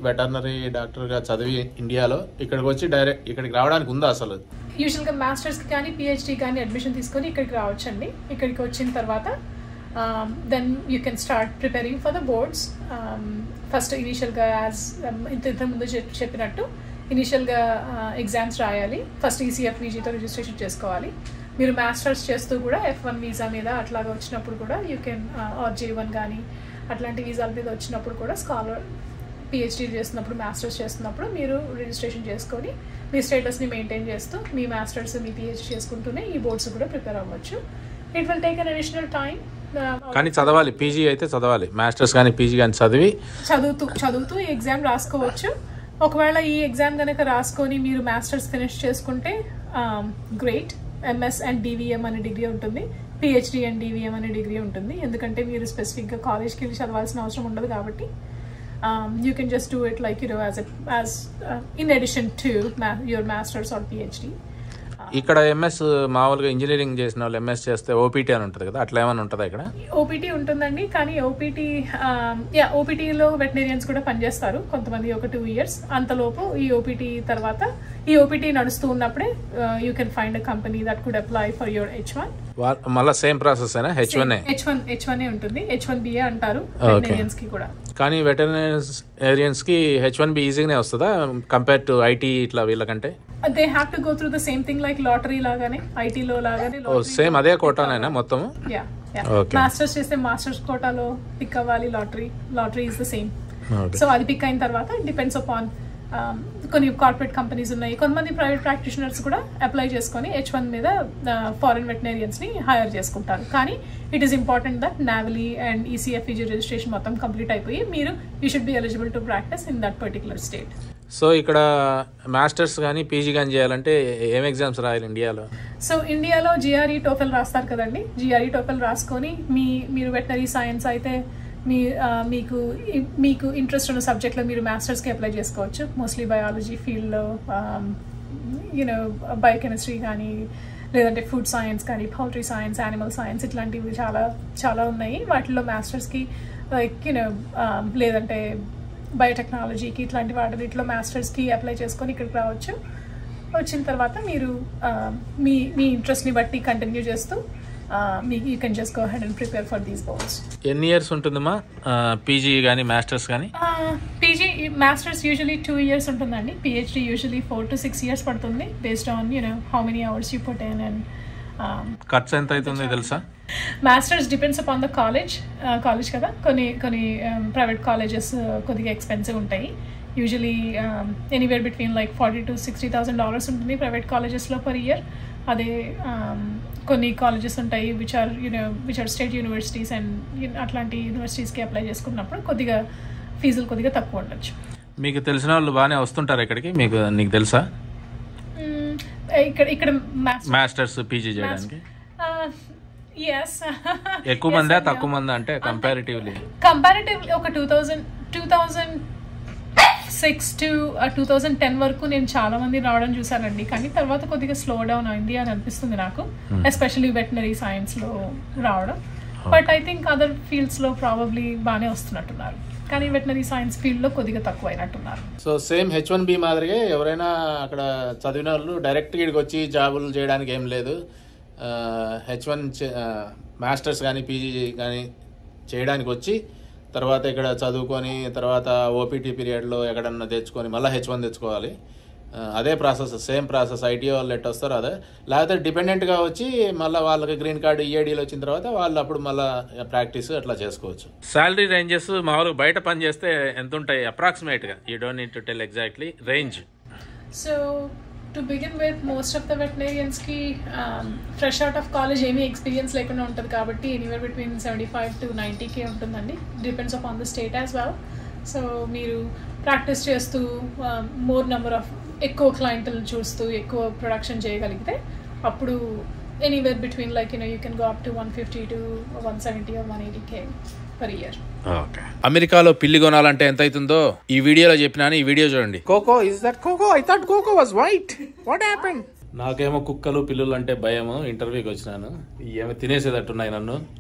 Veterinary డాక్టర్గా చదివి ఇండియాలో ఇక్కడికి వచ్చి డైరెక్ట్ ఇక్కడికి రావడానికి ఉందా అసలు యూజువల్గా మాస్టర్స్కి కానీ పిహెచ్డీ కానీ అడ్మిషన్ తీసుకొని ఇక్కడికి రావచ్చండి ఇక్కడికి వచ్చిన తర్వాత then you can start preparing for the boards first ఇనీషియల్గా యాజ్ ఇంత ఇంత ముందు చెప్- చెప్పినట్టు ఇనీషియల్గా ఎగ్జామ్స్ రాయాలి ఫస్ట్ ఈసీఎఫ్ వీజీతో రిజిస్ట్రేషన్ చేసుకోవాలి మీరు మాస్టర్స్ చేస్తూ కూడా ఎఫ్ వన్ వీసా మీద అట్లాగా వచ్చినప్పుడు కూడా you can or J one కానీ అట్లాంటి వీసాల మీద వచ్చినప్పుడు కూడా స్కాలర్ పిహెచ్డీ చేస్తున్నప్పుడు మాస్టర్స్ చేస్తున్నప్పుడు మీరు రిజిస్ట్రేషన్ చేసుకొని మీ స్టేటస్ని మెయింటైన్ చేస్తూ మీ మాస్టర్స్ మీ పిహెచ్డీ చేసుకుంటూనే ఈ బోర్డ్స్ కూడా ప్రిపేర్ అవ్వచ్చు it will take an additional time కానీ చదవాలి పీజీ అయితే చదవాలి మాస్టర్స్ కానీ పీజీ కానీ చదివి చదువుతూ చదువుతూ ఈ ఎగ్జామ్ రాసుకోవచ్చు ఒకవేళ ఈ ఎగ్జామ్ కనుక రాసుకొని మీరు మాస్టర్స్ ఫినిష్ చేసుకుంటే గ్రేట్ ఎంఎస్ అండ్ డివిఎం అనే డిగ్రీ ఉంటుంది పిహెచ్డి అండ్ డివిఎం అనే డిగ్రీ ఉంటుంది ఎందుకంటే మీరు స్పెసిఫిక్గా కాలేజ్కి వెళ్ళి చదవాల్సిన అవసరం ఉండదు కాబట్టి you can just do it like you know as as in addition to your masters or PhD ఇక్కడ ఎంఎస్ మామూలుగా ఇంజనీరింగ్ చేసిన వాళ్ళు ఎంఎస్ చేస్తే ఓపీటీ అని ఉంటుంది కదా అట్లా ఏమైనా ఉంటుందా ఇక్కడ ఓపీటీ ఉంటుందండి కానీ ఓపీటీ యా ఓపీటీలో వెటనరియన్స్ కూడా పనిచేస్తారు కొంతమంది ఒక టూ ఇయర్స్ అంతలోపు ఈ ఓపీటీ తర్వాత ఈ ఓపీటీ నడుస్తూ ఉన్నప్పుడే you can find a company that could apply for your H one వా- మళ్ళా సేమ్ ప్రాసెస్ అయినా H one H one H one ఉంటుంది హెచ్ వన్ బిఏ అంటారు Okay. వెటనరియన్స్ కి కూడా కానీ వెటర్నరీస్ కి హెచ్ వన్ బి ఈజీగానే వస్తుందా కంపేర్ టు ఐటీ ఇట్లా వీళ్ళకంటే they have to go through the same thing like lottery లాగానే ఐటీలో లాగానే ఓ సేమ్ అదే కోటానైనా మొత్తము యా Okay. మాస్టర్స్ చేస్తే మాస్టర్స్ కోటాలో పిక్ అవ్వాలి lottery lottery is the same Okay. So అది పిక్ అయిన తర్వాత డిపెండ్స్ అపాన్ కొన్ని కార్పొరేట్ కంపెనీస్ ఉన్నాయి కొంతమంది ప్రైవేట్ ప్రాక్టీషనర్స్ కూడా అప్లై చేసుకొని హెచ్ వన్ మీద ఫారెన్ వెటనరియన్స్ ని హైర్ చేసుకుంటారు కానీ it is important that NAVLE and ఈసీఎఫ్ఈజీ registration మొత్తం కంప్లీట్ అయిపోయి మీరు you should be eligible to practise in that particular state so ఇక్కడ మాస్టర్స్ కానీ పీజీ కానీ చేయాలంటే ఏం ఎగ్జామ్స్ రాయాలి ఇండియాలో సో ఇండియాలో జిఆర్ఈ టోఫెల్ రాస్తారు కదండి జిఆర్ఈ టోఫెల్ రాసుకొని మీ మీరు వెటనరీ సైన్స్ అయితే మీ ఆ, మీకు ఇ- మీకు ఇంట్రెస్ట్ ఉన్న సబ్జెక్ట్లో మీరు మాస్టర్స్కి అప్లై చేసుకోవచ్చు మోస్ట్లీ బయాలజీ ఫీల్డ్లో యూనో బయోకెమిస్ట్రీ కానీ లేదంటే ఫుడ్ సైన్స్ కానీ పౌల్ట్రీ సైన్స్ యానిమల్ సైన్స్ ఇట్లాంటివి చాలా చాలా ఉన్నాయి వాటిల్లో మాస్టర్స్కి లైక్ యూనో లేదంటే బయోటెక్నాలజీకి ఇట్లాంటి వాటిలో మాస్టర్స్కి అప్లై చేసుకొని ఇక్కడికి రావచ్చు వచ్చిన తర్వాత మీరు ఆ, మీ మీ ఇంట్రెస్ట్ని బట్టి కంటిన్యూ చేస్తూ ఆ, మీ you can just go ahead and prepare for these boards ఎన్ని ఇయర్స్ ఉంటుందమ్మా పీజీ కానీ మాస్టర్స్ కానీ PG masters usually two years ఉంటుందండి PhD usually four to six years పడుతుంది based on you know how many hours you put in and ఖర్చు ఎంత అవుతుంది తెలుసా masters depends upon the college college కదా కొన్ని కొన్ని ప్రైవేట్ కాలేజెస్ కొద్దిగా ఎక్స్పెన్సివ్ ఉంటాయి usually anywhere between like forty to sixty thousand dollars ఉంటుంది ప్రైవేట్ కాలేజెస్లో పర్ ఇయర్ అదే um, కొన్ని కాలేజెస్ ఉంటాయి which are you know which are state universities and అట్లాంటి యూనివర్సిటీస్కి అప్లై చేసుకున్నప్పుడు కొద్దిగా ఫీజులు కొద్దిగా తక్కువ ఉండొచ్చు మీకు తెలిసిన వాళ్ళు బాగానే వస్తుంటారు ఇక్కడికి మీకు నీకు తెలుసా Mm, ఇక్కడ ఇక్కడ మాస్టర్స్ పీజీ చేయడానికి ఎస్ ఎక్కువ మందా తక్కువ మందా అంటే కంపారిటివ్లీ కంపారిటివ్ ఒక two thousand two thousand six to two thousand ten వరకు నేను చాలా మంది రావడం చూసానండి కానీ తర్వాత కొద్దిగా స్లో డౌన్ అయింది అని అనిపిస్తుంది నాకు ఎస్పెషలీ వెటనరీ సైన్స్లో రావడం బట్ ఐ థింక్ అదర్ ఫీల్డ్స్లో ప్రాబబ్లీ బాగానే వస్తున్నట్టున్నారు కానీ వెటనరీ సైన్స్ ఫీల్డ్లో కొద్దిగా తక్కువ అయినట్టున్నారు so same H one B మాదిరిగా ఎవరైనా అక్కడ చదివిన వాళ్ళు డైరెక్ట్గా ఇక్కడికి వచ్చి జాబులు చేయడానికి ఏం లేదు హెచ్ వన్ మాస్టర్స్ కానీ పీజీ కానీ చేయడానికి వచ్చి తర్వాత ఇక్కడ చదువుకొని తర్వాత ఓపీటీ పీరియడ్లో ఎక్కడన్నా తెచ్చుకొని మళ్ళీ హెచ్ వన్ తెచ్చుకోవాలి ఆ, అదే ప్రాసెస్ సేమ్ ప్రాసెస్ ఐటీ వాళ్ళు ఎట్ వస్తారు అదే లేకపోతే డిపెండెంట్గా వచ్చి మళ్ళీ వాళ్ళకి గ్రీన్ కార్డు ఈఏడీలు వచ్చిన తర్వాత వాళ్ళు అప్పుడు మళ్ళీ ప్రాక్టీస్ అట్లా చేసుకోవచ్చు శాలరీ రేంజెస్ మామూలుగా బయట పని చేస్తే ఎంత ఉంటాయి అప్రాక్సిమేట్గా you don't need to tell exactly range so to begin with most of the వెటనరియన్స్కి ఫ్రెష్ అవుట్ ఆఫ్ కాలేజ్ ఏమీ ఎక్స్పీరియన్స్ లేకుండా ఉంటుంది కాబట్టి anywhere between seventy five to ninety K ఉంటుందండి depends on the state as well so మీరు practice చేస్తూ more number of ఎక్కువ క్లయింట్లు చూస్తూ ఎక్కువ ప్రొడక్షన్ చేయగలిగితే అప్పుడు anywhere between like you know you can go up to one fifty to one seventy are one eighty K per year అమెరికాలో పిల్లి కొనాలంటే ఎంత అవుతుందో ఈ వీడియోలో చెప్పినాను ఈ వీడియో చూడండి Coco is that Coco I thought Coco was white what happen నాకేమో కుక్కలు పిల్లులు అంటే భయము ఇంటర్వ్యూకి వచ్చినాను ఏమో తినేసేటట్టున్నాయి నన్ను